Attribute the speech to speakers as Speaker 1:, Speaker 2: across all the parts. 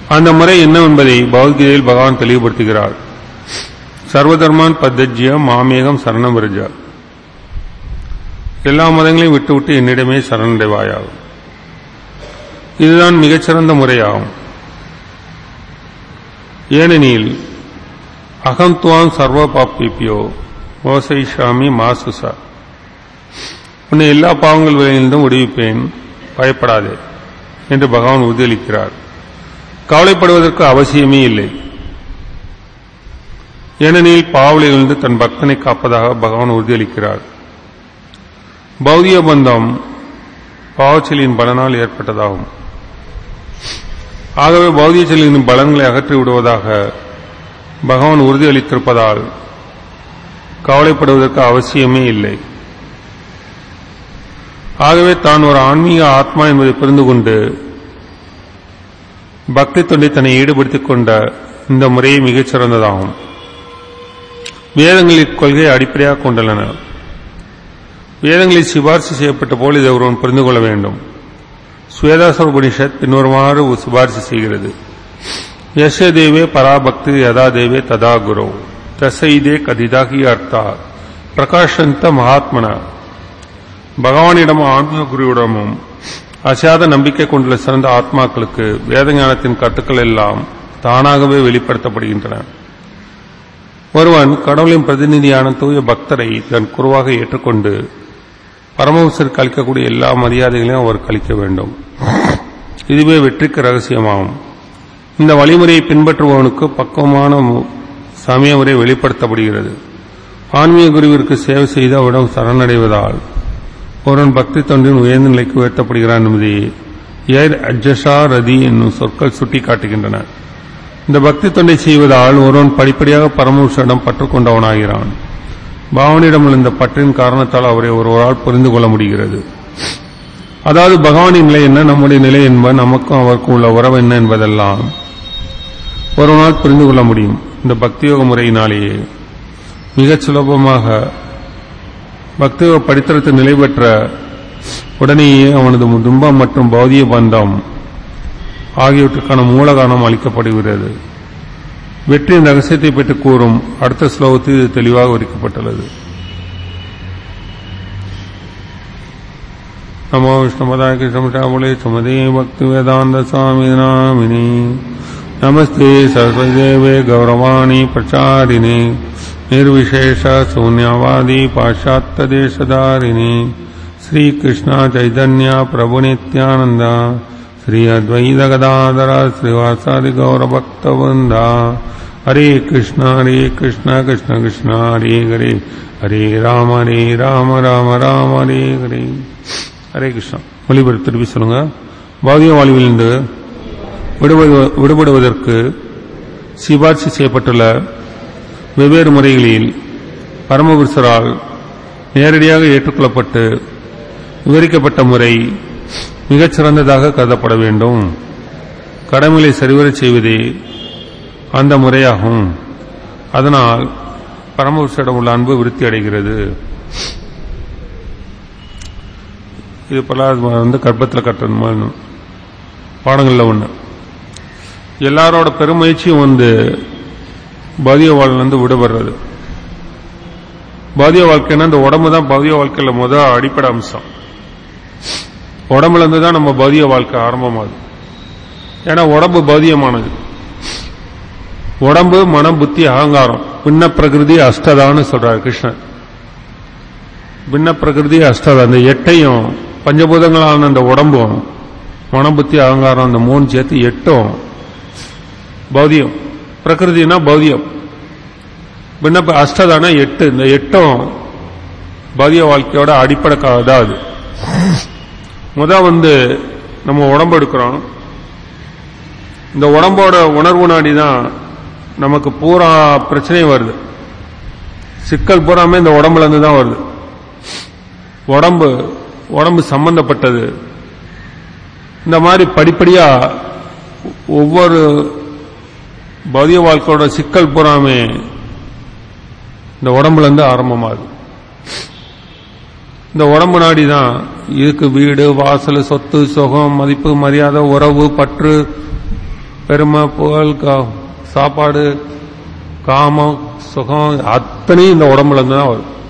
Speaker 1: அந்த முறை என்னவென்பதை பகவத்கீதையில் பகவான் தெளிவுபடுத்துகிறார் சர்வதர்மான் பத்தஜ்ய மாமேகம் சரணம் விரஜா எல்லா மதங்களையும் விட்டுவிட்டு என்னிடமே சரணடைவாயாகும் இதுதான் மிகச்சிறந்த முறையாகும் ஏனெனில் அகம்துவான் சர்வ பாப்பிப்பியோ மோசைஷாமி மாசுசா உன்னை எல்லா பாவங்கள் விளைந்தும் விடுவிப்பேன் பயப்படாதே என்று பகவான் உறுதியளிக்கிறார் கவலைப்படுவதற்கு அவசியமே இல்லை ஏனெனில் பாவலிலிருந்து தன் பக்தனை காப்பதாக பகவான் உறுதியளிக்கிறார் பௌதிக பந்தம் பாவச்செலியின் பலனால் ஏற்பட்டதாகும் ஆகவே பௌதிக செல்லின் பலன்களை அகற்றி விடுவதாக பகவான் உறுதியளித்திருப்பதால் கவலைப்படுவதற்கு அவசியமே இல்லை ஆகவே தான் ஒரு ஆன்மீக ஆத்மா என்பதை புரிந்து கொண்டு பக்தி தொண்டை தன்னை ஈடுபடுத்திக் கொண்ட இந்த முறையை மிகச் சிறந்ததாகும் வேதங்களின் கொள்கையை அடிப்படையாக கொண்டுள்ளன வேதங்களில் சிபாரிசு செய்யப்பட்ட போல் இதை ஒருவன் புரிந்து கொள்ள வேண்டும் ஸ்வேதாசர் உபனிஷத் பின்வருமாறு சிபாரிசு செய்கிறது யச தேவே பராபக்தி யதா தேவே ததா குரு தசைதே கதிதாகி அர்த்தா பிரகாஷந்த மகாத்மன பகவானிடமும் ஆன்மீக குருவிடமும் அசாத நம்பிக்கை கொண்டுள்ள சிறந்த ஆத்மாக்களுக்கு வேத ஞானத்தின் கட்டுக்கள் எல்லாம் தானாகவே வெளிப்படுத்தப்படுகின்றன ஒருவன் கடவுளின் பிரதிநிதியான தூய பக்தரை தன் குருவாக ஏற்றுக்கொண்டு பரமவசருக்கு அளிக்கக்கூடிய எல்லா மரியாதைகளையும் அவர் கழிக்க வேண்டும் இதுவே வெற்றிக்கு ரகசியமாகும் இந்த வழிமுறையை பின்பற்றுபவனுக்கு பக்குவமான சமய முறை வெளிப்படுத்தப்படுகிறது ஆன்மீக குருவிற்கு சேவை செய்து அவரிடம் சரணடைவதால் ஒருவன் பக்தி தொண்டின் உயர்ந்த நிலைக்கு உயர்த்தப்படுகிறான் என்பதை ஏர் அஜஷா ரதி என்னும் சொற்கள் சுட்டிக்காட்டுகின்றன இந்த பக்தி தொண்டை செய்வதால் ஒருவன் படிப்படியாக பரமபுருஷனிடம் பற்றுக்கொண்டவனாகிறான் பகவானிடம் இந்த பற்றின் காரணத்தால் அவரை ஒருவரால் புரிந்து கொள்ள முடிகிறது அதாவது பகவானின் நிலை என்ன நம்முடைய நிலை என்ப நமக்கும் அவருக்கும் உள்ள உறவு என்ன என்பதெல்லாம் ஒருவனால் புரிந்து கொள்ள முடியும் இந்த பக்தியோக முறையினாலேயே மிகச் சுலபமாக பக்தியோக படித்தரத்தில் நிலை பெற்ற உடனேயே அவனது துன்பம் மற்றும் பௌதிக பந்தம் ஆகியவற்றுக்கான மூலகாரணம் அளிக்கப்படுகிறது வெற்றியின் ரகசியத்தை பற்றி கூறும் அடுத்த ஸ்லோகத்தில் இது தெளிவாக விரிக்கப்பட்டுள்ளது நமோ விஷ்ணுபதாய கிருஷ்ணமட்டாபுலே சுமதே பக்தி வேதாந்த சுவாமி நாமினி நமஸ்தே சரஸ்வதேவே கௌரவாணி பிரச்சாரிணி निर्विशेष शून्यवादी पाश्चात्य देशधारिणी श्री कृष्ण चैतन्य प्रभु नित्यानंद श्री अद्वैत गदाधर श्रीवासादि गौर भक्त वृंदा हरे कृष्ण हरे कृष्ण कृष्ण कृष्ण हरे हरे हरे राम हरे राम राम राम हरे हरे ஹரே கிருஷ்ணா மொழிபெயர்ப்பு திருப்பி சொல்லுங்க பௌதிக வாழ்விலிருந்து விடுபடு- விடுபடுவதற்கு சிபார்சு செய்யப்பட்டுள்ள வெவ்வேறு முறைகளில் பரமபுருஷரால் நேரடியாக ஏற்றுக்கொள்ளப்பட்டு விவரிக்கப்பட்ட முறை மிகச் சிறந்ததாக கருதப்பட வேண்டும் கடமைகளை சரிவரச் செய்வதே அந்த முறையாகும் அதனால் பரமபுருஷரிடம் உள்ள அன்பு விருத்தி அடைகிறது இது பல வந்து கர்ப்பத்தில் கட்டணும் பாடங்களில் ஒன்று எல்லாரோட பெருமுயற்சியும் வந்து பௌதிக வாழ்லேருந்து விடுபடுறது பௌதிக வாழ்க்கைன்னா இந்த உடம்பு தான் பௌதிக வாழ்க்கையில் முதல் அடிப்படை அம்சம் உடம்புல இருந்து தான் நம்ம பௌதிக வாழ்க்கை ஆரம்பமாகுது ஏன்னா உடம்பு பௌதிகமானது உடம்பு மனம் புத்தி அகங்காரம் பின்ன பிரகிருதி அஷ்டதான்னு சொல்றாரு கிருஷ்ணன் பின்ன பிரகிருதி அஷ்டதா அந்த எட்டையும் பஞ்சபூதங்களான அந்த உடம்பும் மனம் புத்தி அகங்காரம் அந்த மூணு சேர்த்து எட்டும் பௌதியம் பிரகிருதினா பௌதியம் பின்ன அஷ்டதானா எட்டு இந்த எட்டும் பௌதிக வாழ்க்கையோட அடிப்படை கா- தான் அது முத வந்து நம்ம உடம்பு எடுக்கிறோம் இந்த உடம்போட உணர்வு நாடி தான் நமக்கு பூரா பிரச்சனையும் வருது சிக்கல் பூராமே இந்த உடம்புல இருந்து தான் வருது உடம்பு உடம்பு சம்பந்தப்பட்டது இந்த மாதிரி படிப்படியா ஒவ்வொரு பௌதிக வாழ்க்கையோட சிக்கல் பூராமே இந்த உடம்புல இருந்து ஆரம்பமாகுது இந்த உடம்பு நாடி தான் இதுக்கு வீடு வாசல் சொத்து சுகம் மதிப்பு மரியாதை உறவு பற்று பெருமை புகழ் கா- சாப்பாடு காமம் சுகம் அத்தனையும் இந்த உடம்புல இருந்து தான் வரும்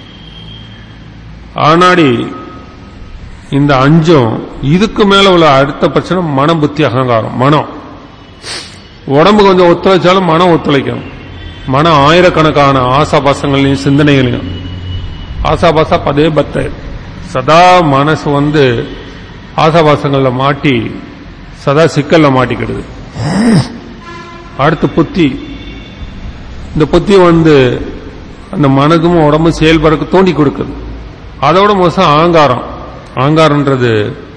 Speaker 1: ஆனாடி இந்த அஞ்சும் இதுக்கு மேல உள்ள அடுத்த பிரச்சனை மனம் புத்தி அகங்காரம் மனம் உடம்பு கொஞ்சம் ஒத்துழைச்சாலும் மனம் ஒத்துழைக்கும் மனம் ஆயிரக்கணக்கான ஆசாபாசங்களையும் சிந்தனைகளையும் ஆசாபாசா பதே பத்த சதா மனசு வந்து ஆசாபாசங்கள்ல மாட்டி சதா சிக்கல்ல மாட்டிக்கிடுது அடுத்து புத்தி இந்த புத்தி வந்து அந்த மனதும் உடம்பும் செயல்படுறதுக்கு தோண்டி கொடுக்குது அதோட மோசம் ஆங்காரம் ஆங்காரன்றது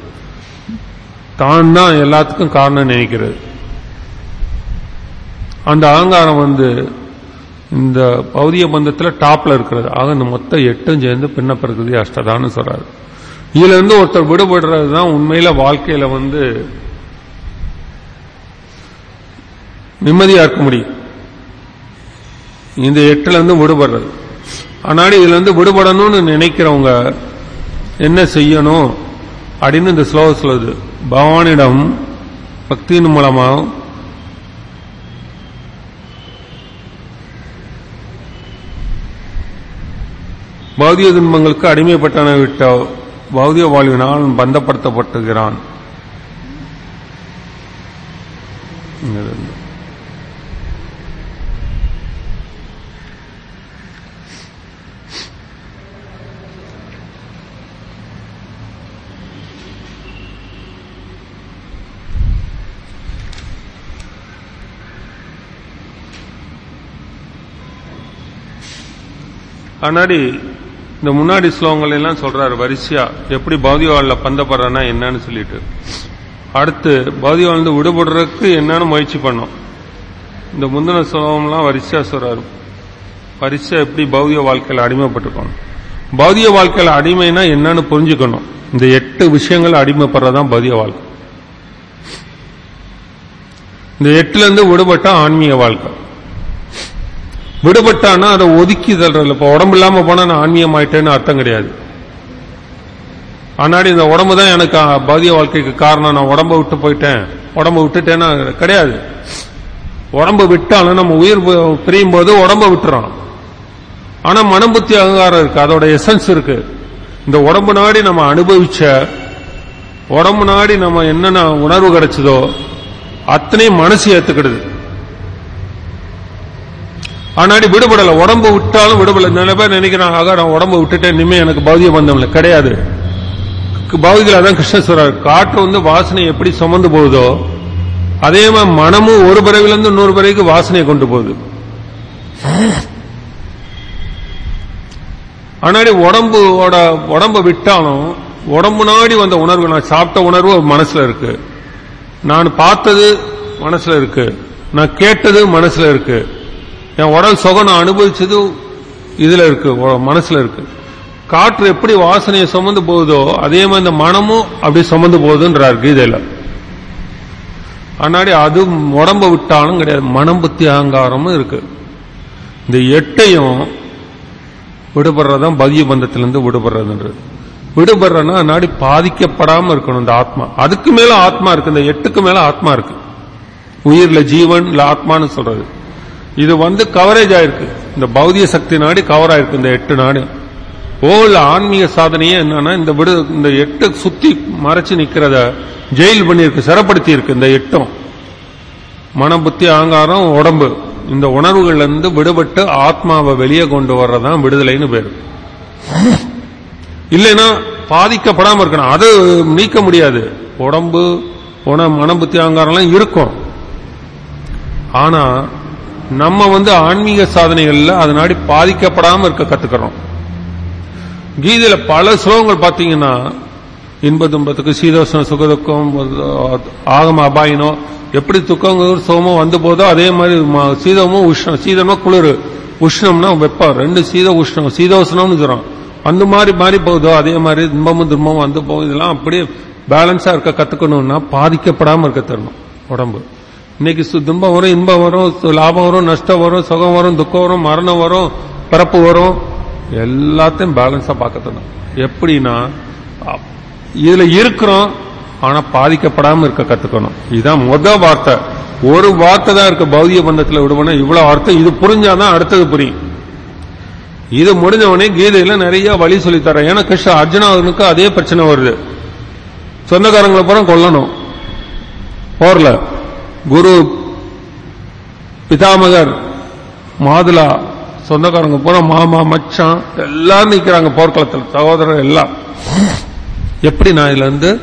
Speaker 1: தான் தான் எல்லாத்துக்கும் காரணம் நினைக்கிறது அந்த அகங்காரம் வந்து இந்த பௌதிக பந்தத்தில் டாப்ல இருக்கிறது ஆக இந்த மொத்த எட்டும் சேர்ந்து பின்ன பிறகுதி அஷ்டதான்னு சொல்றாரு இதுல இருந்து ஒருத்தர் விடுபடுறது தான் உண்மையில வாழ்க்கையில வந்து நிம்மதியா இருக்க முடியும் இந்த எட்டுல இருந்து விடுபடுறது ஆனால் இதுல இருந்து விடுபடணும்னு நினைக்கிறவங்க என்ன செய்யணும் அப்படின்னு இந்த ஸ்லோகம் சொல்லுது பகவானிடம் பக்தியின் மூலமா பௌதிக துன்பங்களுக்கு அடிமைப்பட்டன விட்ட பௌதிக வாழ்வினால் பந்தப்படுத்தப்பட்டுகிறான் ஆனாடி இந்த முன்னாடி ஸ்லோகங்கள் எல்லாம் சொல்றாரு வரிசையா எப்படி பௌதிக வாழ்ல பந்தப்படுறனா என்னன்னு சொல்லிட்டு அடுத்து பௌதிக வாழ்ந்து விடுபடுறதுக்கு என்னன்னு முயற்சி பண்ணோம் இந்த முந்தின ஸ்லோகம்லாம் வரிசையா சொல்றாரு வரிசை எப்படி பௌதிக வாழ்க்கையில அடிமைப்பட்டிருக்கணும் பௌதிக வாழ்க்கையில அடிமைனா என்னன்னு புரிஞ்சுக்கணும் இந்த எட்டு விஷயங்கள் அடிமைப்படுறதுதான் பௌதிக வாழ்க்கை இந்த எட்டுல இருந்து விடுபட்டா ஆன்மீக வாழ்க்கை விடுபட்டானா அதை ஒதுக்கி தள்ளுறதுல இப்ப உடம்பு இல்லாம போனா நான் ஆன்மீகம் ஆயிட்டேன்னு அர்த்தம் கிடையாது ஆனாடி இந்த உடம்பு தான் எனக்கு பௌதிக வாழ்க்கைக்கு காரணம் நான் உடம்ப விட்டு போயிட்டேன் உடம்ப விட்டுட்டேன்னா கிடையாது உடம்ப விட்டாலும் நம்ம உயிர் பு- பிரியும் போது உடம்ப விட்டுறோம் ஆனா மனம் புத்தி அகங்காரம் இருக்கு அதோட எசன்ஸ் இருக்கு இந்த உடம்பு நாடி நம்ம அனுபவிச்ச உடம்பு நாடி நம்ம என்னென்ன உணர்வு கிடைச்சதோ அத்தனையும் மனசு ஏத்துக்கிடுது ஆனாடி விடுபடல உடம்பு விட்டாலும் விடுபடல நிறைய பேர் நினைக்கிறாங்க ஆகா நான் உடம்பு விட்டுட்டேன் இனிமே எனக்கு பௌதிக பந்தம் இல்லை கிடையாது பௌதிகள் அதான் கிருஷ்ணன் சொல்றாரு காற்று வந்து வாசனை எப்படி சுமந்து போகுதோ அதே மாதிரி மனமும் ஒரு பிறவிலிருந்து இன்னொரு பிறவிக்கு வாசனையை கொண்டு போகுது ஆனாடி உடம்போட உடம்ப விட்டாலும் உடம்பு நாடி வந்த உணர்வு நான் சாப்பிட்ட உணர்வு மனசுல இருக்கு நான் பார்த்தது மனசுல இருக்கு நான் கேட்டது மனசுல இருக்கு என் உடல் சுகம் நான் அனுபவிச்சது இதுல இருக்கு உ- மனசுல இருக்கு காற்று எப்படி வாசனையை சுமந்து போகுதோ அதே மாதிரி இந்த மனமும் அப்படி சுமந்து போகுதுன்றார் கீதையில ஆனாடி அது உடம்ப விட்டாலும் கிடையாது மனம் புத்தி அகங்காரமும் இருக்கு இந்த எட்டையும் விடுபடுறதுதான் பதிய பந்தத்திலிருந்து விடுபடுறதுன்றது விடுபடுறனா நாடி பாதிக்கப்படாம இருக்கணும் இந்த ஆத்மா அதுக்கு மேல ஆத்மா இருக்கு இந்த எட்டுக்கு மேல ஆத்மா இருக்கு உயிர்ல ஜீவன் இல்ல ஆத்மான்னு சொல்றது இது வந்து கவரேஜ் ஆயிருக்கு இந்த பௌதிக சக்தி நாடி கவர் ஆயிருக்கு இந்த எட்டு நாடு ஓ இல்ல ஆன்மீக சாதனையே என்னன்னா இந்த விடு இந்த எட்டு சுத்தி மறைச்சு நிக்கிறத ஜெயில் பண்ணியிருக்கு சிறப்படுத்தி இருக்கு இந்த எட்டும் மனம் புத்தி ஆங்காரம் உடம்பு இந்த உணர்வுகள்ல இருந்து விடுபட்டு ஆத்மாவை வெளியே கொண்டு வர்றதுதான் விடுதலைன்னு பேரு இல்லைன்னா பாதிக்கப்படாம இருக்கணும் அது நீக்க முடியாது உடம்பு உண மனம் புத்தி ஆங்காரம்லாம் இருக்கும் ஆனா நம்ம வந்து ஆன்மீக சாதனைகள்ல அதனாடி பாதிக்கப்படாம இருக்க கத்துக்கிறோம் கீதையில பல ஸ்லோகங்கள் பாத்தீங்கன்னா இன்ப துன்பத்துக்கு சீதோஷம் சுகதுக்கம் ஆகம அபாயினோ எப்படி துக்கம் சோமம் வந்து போதோ அதே மாதிரி ம- சீதமும் உஷ்ணம் சீதம்னா குளிர் உஷ்ணம்னா வெப்பம் ரெண்டு சீத உஷ்ணம் சீதோஷ்ணம்னு சொல்றோம் அந்த மாதிரி மாறி போகுதோ அதே மாதிரி இன்பமும் துன்பமும் வந்து போகும் இதெல்லாம் அப்படியே பேலன்ஸா இருக்க கத்துக்கணும்னா பாதிக்கப்படாம இருக்க தரணும் உடம்பு இன்னைக்கு சு- துன்பம் வரும் இன்பம் வரும் சு- லாபம் வரும் நஷ்டம் வரும் சுகம் வரும் துக்கம் வரும் மரணம் வரும் பிறப்பு வரும் எல்லாத்தையும் பேலன்ஸா பார்க்கணும் எப்படின்னா அ- இதுல இருக்கிறோம் ஆனா பாதிக்கப்படாம இருக்க கத்துக்கணும் இதுதான் முத வார்த்தை ஒரு வார்த்தை தான் இருக்கு பௌதிக பந்தத்துல விடுபட இவ்வளவு அர்த்தம் இது புரிஞ்சாதான் அடுத்தது புரியும் இது முடிஞ்ச உடனே கீதையில நிறைய வழி சொல்லித் தரேன் ஏன்னா கிருஷ்ண அர்ஜுனாவுக்கு அதே பிரச்சனை வருது சொந்தக்காரங்களை பூரா கொல்லணும் போர்ல குரு பிதாமகர் மாதுலா சொந்தக்காரங்க பூரா மாமா மச்சான் எல்லாரும் நிக்கிறாங்க போர்க்களத்தில் சகோதரர் எல்லாம் எப்படி நான் இதுல இருந்து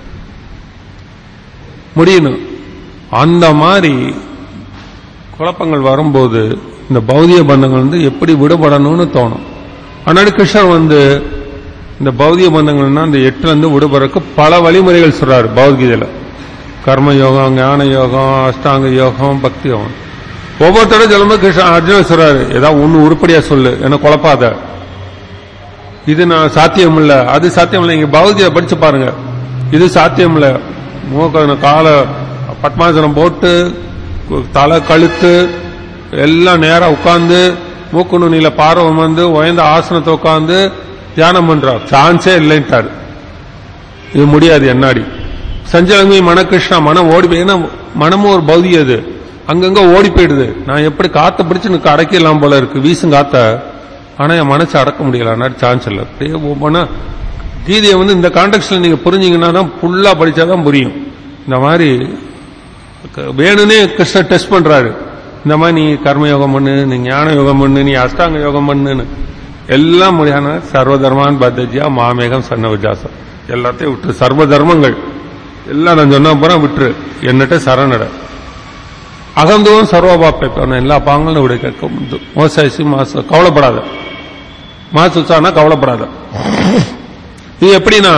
Speaker 1: முடியணும் அந்த மாதிரி குழப்பங்கள் வரும்போது இந்த பௌதிக பந்தங்கள் வந்து எப்படி விடுபடணும்னு தோணும் ஆனால் கிருஷ்ணர் வந்து இந்த பௌதிக பந்தங்கள்னா இந்த எட்டுல இருந்து விடுபடுறதுக்கு பல வழிமுறைகள் சொல்றாரு பௌத்கீதையில கர்ம யோகம் ஞான யோகம் அஷ்டாங்க யோகம் பக்தி யோகம் ஒவ்வொருத்தரோட சொல்லும்போது கிருஷ்ணன் அர்ஜுனன் சொல்றாரு ஏதாவது ஒண்ணு உருப்படியா சொல்லு என்ன குழப்பாத இது நான் சாத்தியம் இல்ல அது சாத்தியம் இல்ல நீங்க பௌதிய படிச்சு பாருங்க இது சாத்தியம் இல்ல மூக்க கால பத்மாசனம் போட்டு தலை கழுத்து எல்லாம் நேரா உட்கார்ந்து மூக்கு நுனியில பார்வை வந்து உயர்ந்த ஆசனத்தை உட்கார்ந்து தியானம் பண்றார் சான்ஸே இல்லைன்ட்டாரு இது முடியாது என்னாடி சஞ்சலங்கி மனகிருஷ்ணா மனம் ஓடி போய் ஏன்னா மனமும் ஒரு பௌதிக அது அங்கங்க ஓடி போயிடுது நான் எப்படி காத்த பிடிச்சு எனக்கு அடக்கிடலாம் போல இருக்கு வீசும் காத்த ஆனா என் மனசை அடக்க முடியல அதனால சான்ஸ் இல்லை அப்படியே ஒவ்வொன்னா கீதையை வந்து இந்த கான்டெக்ட்ல நீங்க புரிஞ்சீங்கன்னா தான் ஃபுல்லா படிச்சாதான் புரியும் இந்த மாதிரி க- வேணும்னே கிருஷ்ணர் டெஸ்ட் பண்றாரு இந்த மாதிரி நீ கர்ம யோகம் பண்ணு நீ ஞான யோகம் பண்ணு நீ அஷ்டாங்க யோகம் பண்ணுன்னு எல்லாம் முடியான சர்வ தர்மான் பத்தஜியா மாமேகம் சன்ன விஜாசம் எல்லாத்தையும் விட்டுரு சர்வ தர்மங்கள் எல்லாம் நான் சொன்ன பூரா விட்டுரு என்னட்ட சரணட அகந்துவும் சர்வபாப்பை எல்லா பாங்களும் விட கேட்கும் மோசாசி மாச கவலைப்படாத மாசுச்சானா கவலைப்படாத இது எப்படின்னா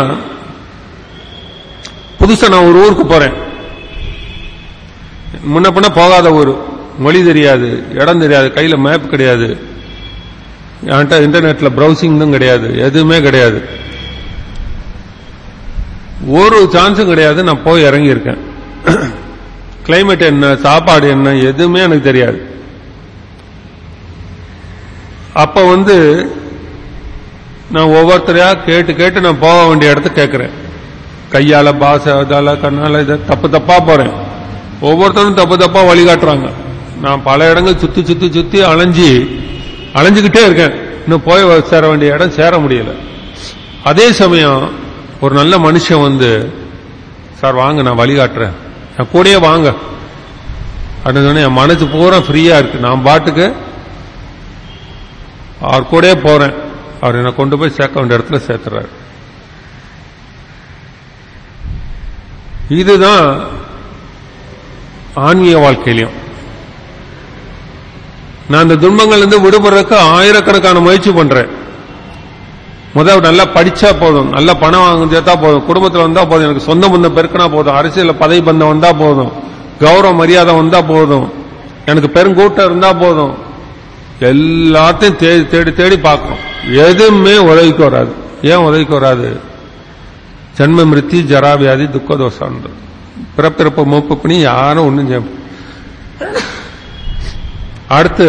Speaker 1: புதுசா நான் ஒரு ஊருக்கு போறேன் முன்ன பின்ன போகாத ஊர் மொழி தெரியாது இடம் தெரியாது கையில மேப் கிடையாது என்கிட்ட இன்டர்நெட்ல பிரவுசிங்கும் கிடையாது எதுவுமே கிடையாது ஒரு சான்ஸும் கிடையாது நான் போய் இறங்கியிருக்கேன் கிளைமேட் என்ன சாப்பாடு என்ன எதுவுமே எனக்கு தெரியாது அப்ப வந்து நான் ஒவ்வொருத்தரையா கேட்டு கேட்டு நான் போக வேண்டிய இடத்த கேட்கிறேன் கையால பாச அதால கண்ணால இதை தப்பு தப்பா போறேன் ஒவ்வொருத்தரும் தப்பு தப்பா வழிகாட்டுறாங்க நான் பல இடங்கள் சுத்தி சுத்தி சுத்தி அலைஞ்சி அலைஞ்சுக்கிட்டே இருக்கேன் இன்னும் போய் சேர வேண்டிய இடம் சேர முடியல அதே சமயம் ஒரு நல்ல மனுஷன் வந்து சார் வாங்க நான் வழிகாட்டுறேன் என் கூடயே வாங்க அப்படின்னு சொன்னேன் என் மனசு பூரா ஃப்ரீயா இருக்கு நான் பாட்டுக்கு அவர் கூடயே போறேன் அவர் என்னை கொண்டு போய் சேர்க்க வேண்டிய இடத்துல சேர்த்துறாரு இதுதான் ஆன்மீக வாழ்க்கையிலையும் நான் இந்த துன்பங்கள்ல இருந்து விடுபடுறதுக்கு ஆயிரக்கணக்கான முயற்சி பண்றேன் முதல் நல்லா படிச்சா போதும் நல்ல பணம் வாங்க சேர்த்தா போதும் குடும்பத்துல வந்தா போதும் எனக்கு சொந்த பந்தம் பெருக்கினா போதும் அரசியல்ல பதவி பந்தம் வந்தா போதும் கௌரவ மரியாதை வந்தா போதும் எனக்கு பெருங்கூட்டம் இருந்தா போதும் எல்லாத்தையும் தேடி தேடி தேடி பார்க்கணும் எதுவுமே உதவிக்கு வராது ஏன் உதவிக்கு வராது ஜன்ம மிருத்தி ஜராவியாதி துக்க தோஷம் பிறப்பிறப்பு மூப்பு பண்ணி யாரும் ஒண்ணும் செய்ய அடுத்து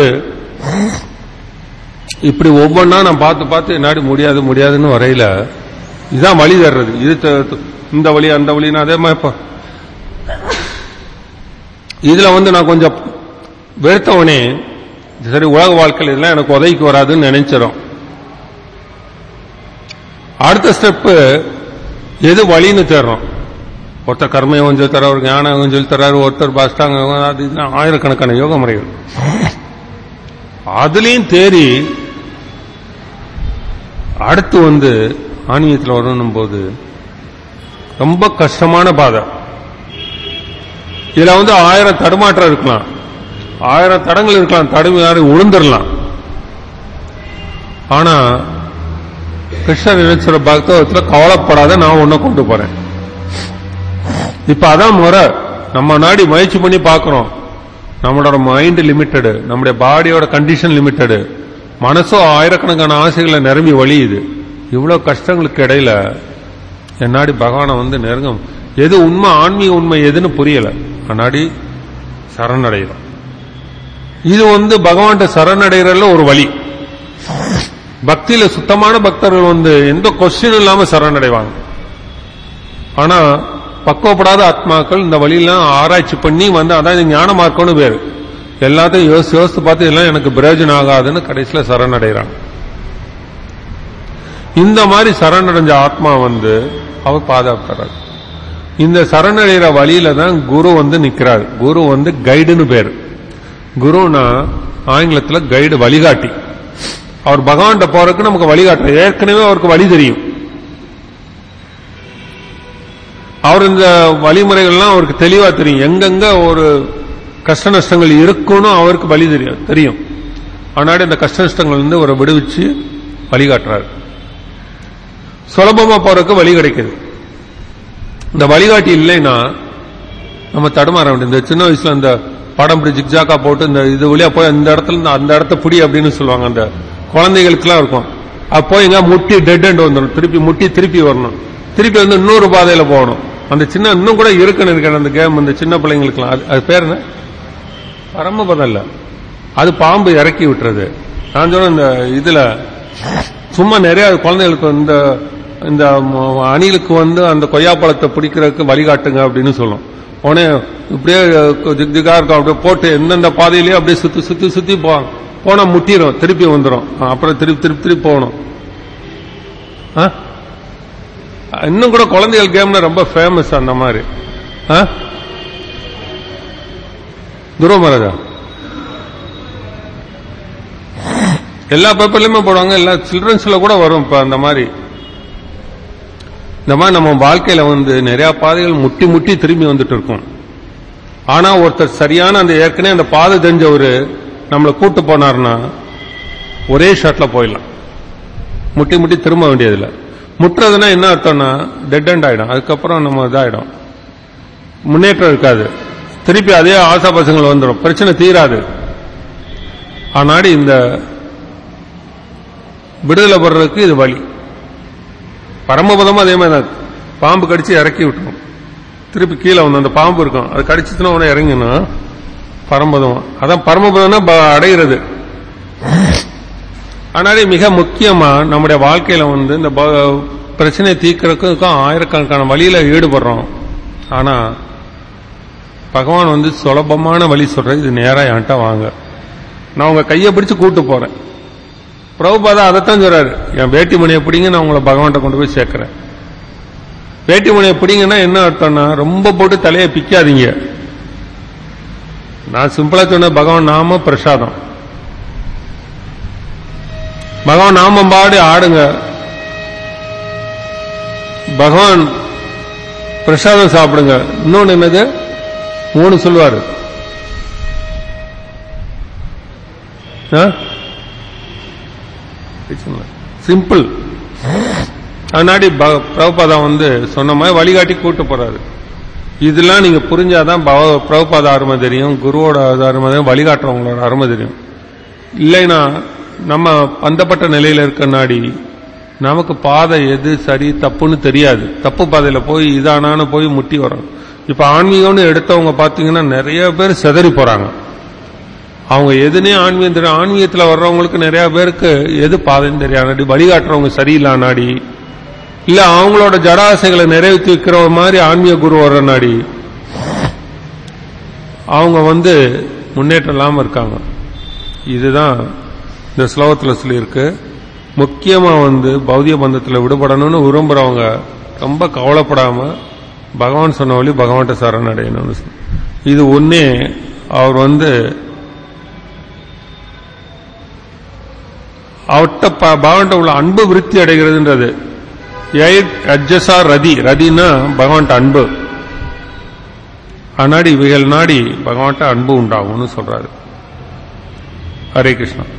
Speaker 1: இப்படி ஒவ்வொன்றா நான் பார்த்து பார்த்து என்னாடி முடியாது முடியாதுன்னு வரையில இதுதான் வழி தர்றது இது த- இந்த வழி அந்த வழின்னு அதே மாதிரி இப்ப இதுல வந்து நான் கொஞ்சம் வெறுத்தவனே சரி உலக வாழ்க்கையில் இதெல்லாம் எனக்கு உதவிக்கு வராதுன்னு நினைச்சிடும் அடுத்த ஸ்டெப்பு எது வழின்னு தேடுறோம் ஒருத்தர் கர்மயோகம் சொல்லி தர்றாரு ஒரு ஞான யோகம் சொல்லி தர்றாரு ஒருத்தர் பாஷ்டாங்க யோகம், அது இதுன்னு ஆயிரக்கணக்கான யோக முறைகள் அதுலயும் தேறி அடுத்து வந்து ஆன்மீகத்தில் வரணும் போது ரொம்ப கஷ்டமான பாதை இதுல வந்து ஆயிரம் தடுமாற்றம் இருக்கலாம் ஆயிரம் தடங்கள் இருக்கலாம் தடுமாறி உளுந்துடலாம் ஆனா கிருஷ்ணர் நினைச்சுற பக்தவத்துல கவலைப்படாத நான் உன்னை கொண்டு போறேன் இப்ப அதான் முறை நம்ம நாடி முயற்சி பண்ணி பார்க்கிறோம் நம்மளோட மைண்ட் லிமிட்டடு நம்முடைய பாடியோட கண்டிஷன் லிமிட்டடு மனசோ ஆயிரக்கணக்கான ஆசைகளை நிரம்பி வழியுது இவ்வளவு கஷ்டங்களுக்கு இடையில என்னாடி பகவானை வந்து நெருங்கும் எது உண்மை ஆன்மீக உண்மை எதுன்னு புரியல அன்னாடி சரணடைகிறோம் இது வந்து பகவான்கிட்ட சரணடைகிறதுல ஒரு வழி பக்தியில சுத்தமான பக்தர்கள் வந்து எந்த கொஸ்டின் இல்லாம சரணடைவாங்க ஆனா பக்குவப்படாத ஆத்மாக்கள் இந்த வழியெல்லாம் ஆராய்ச்சி பண்ணி வந்து அதான் இது ஞான மார்க்கம்னு பேரு எல்லாத்தையும் யோசிச்சு யோசித்து பார்த்து இதெல்லாம் எனக்கு பிரயோஜனம் ஆகாதுன்னு கடைசியில சரணடைகிறான் இந்த மாதிரி சரணடைஞ்ச ஆத்மா வந்து அவர் பாதுகாக்கிறார் இந்த சரணடைகிற வழியில தான் குரு வந்து நிக்கிறார் குரு வந்து கைடுன்னு பேரு குருனா ஆங்கிலத்துல கைடு வழிகாட்டி அவர் பகவான்கிட்ட போறதுக்கு நமக்கு வழிகாட்டுற ஏற்கனவே அவருக்கு வழி தெரியும் அவர் இந்த வழிமுறைகள்லாம் அவருக்கு தெளிவா தெரியும் எங்கெங்க ஒரு கஷ்ட நஷ்டங்கள் இருக்குன்னு அவருக்கு வழி தெரியும் தெரியும் ஆனால் இந்த கஷ்ட நஷ்டங்கள் வந்து ஒரு விடுவிச்சு வழிகாட்டுறாரு சுலபமா போறதுக்கு வழி கிடைக்குது இந்த வழிகாட்டி இல்லைன்னா நம்ம தடுமாற வேண்டிய இந்த சின்ன வயசுல அந்த படம் இப்படி ஜிக்ஜாக்கா போட்டு இந்த இது வழியா போய் இந்த இடத்துல இருந்து அந்த இடத்த புடி அப்படின்னு சொல்லுவாங்க அந்த குழந்தைகளுக்குலாம் இருக்கும் அது போய் எங்க முட்டி டெட் எண்ட் வந்துடும் திருப்பி முட்டி திருப்பி வரணும் திருப்பி வந்து இன்னொரு பாதையில போகணும் அந்த சின்ன இன்னும் கூட இருக்குன்னு இருக்கேன் அந்த கேம் அந்த சின்ன பிள்ளைங்களுக்குலாம் அது அது பேர் என்ன பரமபதம் இல்ல அது பாம்பு இறக்கி விட்டுறது நான் சொன்ன இந்த இதுல சும்மா நிறைய குழந்தைகளுக்கு இந்த இந்த ம- அணிலுக்கு வந்து அந்த கொய்யாப்பழத்தை பிடிக்கிறதுக்கு வழிகாட்டுங்க அப்படின்னு சொல்லும் உடனே இப்படியே ஜிக் ஜிகா இருக்கும் அப்படியே போட்டு எந்தெந்த பாதையிலயோ அப்படியே சுத்தி சுத்தி சுத்தி போவாங்க போனா முட்டிரும் திருப்பி வந்துடும் அப்புறம் திருப்பி திருப்பி திருப்பி போகணும் ஆ? இன்னும் கூட குழந்தைகள் கேம்ல ரொம்ப ஃபேமஸ் அந்த மாதிரி ஆ? துருவ மகாராஜா எல்லா பேப்பர்லயுமே போடுவாங்க எல்லா சில்ட்ரன்ஸ்ல கூட வரும் இப்ப அந்த மாதிரி இந்த மாதிரி நம்ம வாழ்க்கையில வந்து நிறைய பாதைகள் முட்டி முட்டி திரும்பி வந்துட்டு இருக்கும் ஆனா ஒருத்தர் சரியான அந்த ஏற்கனவே அந்த பாதை தெரிஞ்சவரு நம்மளை கூட்டு போனார்னா ஒரே ஷாட்ல போயிடலாம் முட்டி முட்டி திரும்ப வேண்டியதில்லை முட்டுறதுன்னா என்ன அர்த்தம்னா டெட் அண்ட் ஆயிடும் அதுக்கப்புறம் நம்ம இதாயிடும் முன்னேற்றம் இருக்காது திருப்பி அதே ஆசா பசங்கள் வந்துடும் பிரச்சனை தீராது ஆனாடி இந்த விடுதலை படுறதுக்கு இது வழி பரமபதமும் அதே மாதிரி தான் பாம்பு கடிச்சு இறக்கி விட்டுரும் திருப்பி கீழே வந்து அந்த பாம்பு இருக்கும் அது கடிச்சுச்சுன்னா உடனே இறங்கினா பரமபதம் அதான் பரமபதம்னா ப- அடைகிறது ஆனாலே மிக முக்கியமா நம்முடைய வாழ்க்கையில வந்து இந்த ப- பிரச்சனையை தீர்க்கறதுக்கும் ஆயிரக்கணக்கான வழியில ஈடுபடுறோம் ஆனா பகவான் வந்து சுலபமான வழி சொல்றது இது நேரா என்கிட்ட வாங்க நான் உங்க கையை பிடிச்சு கூட்டு போறேன் பிரபுபாதா அதைத்தான் சொல்றாரு என் வேட்டி மணியை பிடிங்க நான் உங்களை பகவான்கிட்ட கொண்டு போய் சேர்க்கிறேன் வேட்டி மணியை பிடிங்கன்னா என்ன அர்த்தம்னா ரொம்ப போட்டு தலையை பிக்காதீங்க நான் சிம்பிளா சொன்ன பகவான் நாம பிரசாதம் பகவான் நாமம் பாடி ஆடுங்க பகவான் பிரசாதம் சாப்பிடுங்க இன்னொன்னு என்னது மூணு சொல்லுவாரு சிம்பிள் அதனாடி ப- பிரபுபாதா வந்து சொன்ன மாதிரி வழிகாட்டி கூட்டு போறாரு இதெல்லாம் நீங்க புரிஞ்சாதான் பவ- பிரபுபாதா அருமை தெரியும் குருவோட அருமை தெரியும் வழிகாட்டுறவங்களோட அருமை தெரியும் இல்லைன்னா நம்ம பந்தப்பட்ட நிலையில இருக்க நாடி நமக்கு பாதை எது சரி தப்புன்னு தெரியாது தப்பு பாதையில போய் இதானான்னு போய் முட்டி வரோம் இப்ப ஆன்மீகம்னு எடுத்தவங்க பாத்தீங்கன்னா நிறைய பேர் சிதறி போறாங்க அவங்க எதுனே ஆன்மீகம் தெரியும் ஆன்மீகத்துல வர்றவங்களுக்கு நிறைய பேருக்கு எது பாதைன்னு தெரியாது வழிகாட்டுறவங்க சரியில்லா நாடி இல்ல அவங்களோட ஜடாசைகளை நிறைவேற்றி வைக்கிற மாதிரி ஆன்மீக குரு வர்ற நாடி அவங்க வந்து முன்னேற்றம் இல்லாம இருக்காங்க இதுதான் இந்த ஸ்லோகத்தில் சொல்லியிருக்கு முக்கியமா வந்து பௌதிக பந்தத்தில் விடுபடணும்னு விரும்புறவங்க ரொம்ப கவலைப்படாம பகவான் சொன்ன வழி பகவான்கிட்ட சரண் அடையணும்னு சொல்லி. இது ஒன்னே அவர் வந்து அவர்கிட்ட ப- பகவான்கிட்ட உள்ள அன்பு விருத்தி அடைகிறதுன்றது அஜசா ரதி ரதினா பகவான்கிட்ட அன்பு ஆனாடி இவைகள் நாடி பகவான்கிட்ட அன்பு உண்டாகும்னு சொல்றாரு ஹரே கிருஷ்ணா